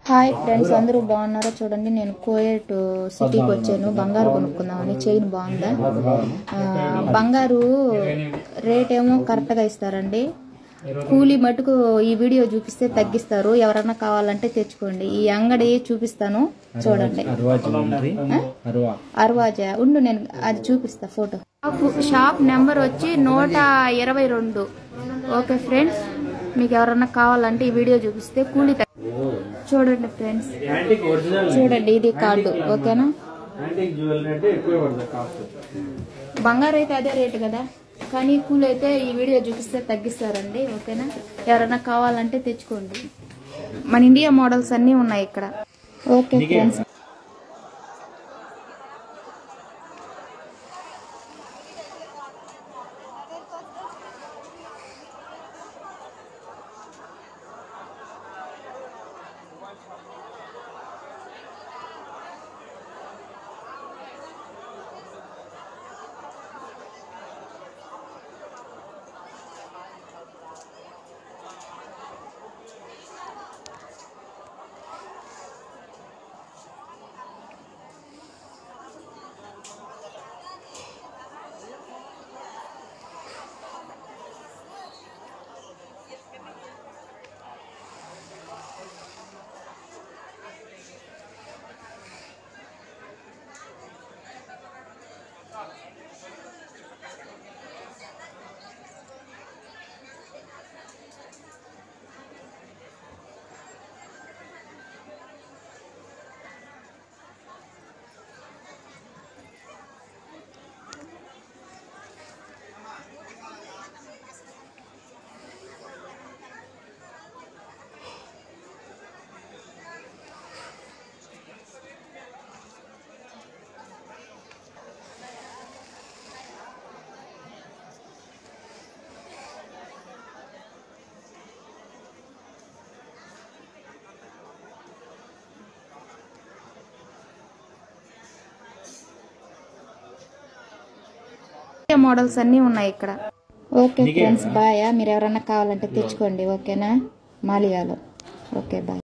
hi friends అందరూ బాగున్నారా చూడండి నేను కోయట్ సిటీకి వచ్చాను బంగారు కొనుక్కుందామని చైన్ బాగుందా ఆ, బంగారు రేట్ ఏమో కరెక్ట్గా ఇస్తారండి కూలీ మటుకు ఈ వీడియో చూపిస్తే తగ్గిస్తారు ఎవరన్నా కావాలంటే తెచ్చుకోండి ఈ అంగడి చూపిస్తాను చూడండి అరవా జ్యువెలరీ అరవా అర్వాజా ఉండు నేను అది చూపిస్తా ఫోటో షాప్- షాప్ నెంబర్ వచ్చి నూట ఇరవై రెండు ఓకే ఫ్రెండ్స్ మీకు ఎవరన్నా కావాలంటే ఈ వీడియో చూపిస్తే కూలీ తగ్గి- చూడండి ఫ్రెండ్స్ యాంటిక్ ఒరిజినల్ చూడండి ఇది కార్డు ఓకేనా యాంటిక్ జ్యువెలరీ అంటే ఎక్కువ పడుతుంది కాస్ట్ బంగారు అయితే అదే రేటు కదా కానీ కూల్ అయితే ఈ వీడియో చూపిస్తే తగ్గిస్తారండి ఓకేనా ఎవరైనా కావాలంటే తెచ్చుకోండి మన ఇండియా మోడల్స్ అన్నీ ఉన్నాయి ఇక్కడ ఓకే ఫ్రెండ్స్ ఇండియా మోడల్స్ అన్నీ ఉన్నాయి ఇక్కడ ఓకే ఫ్రెండ్స్ బాయ్ మీరు ఎవరైనా కావాలంటే తెచ్చుకోండి ఓకేనా మాలియాలో ఓకే బాయ్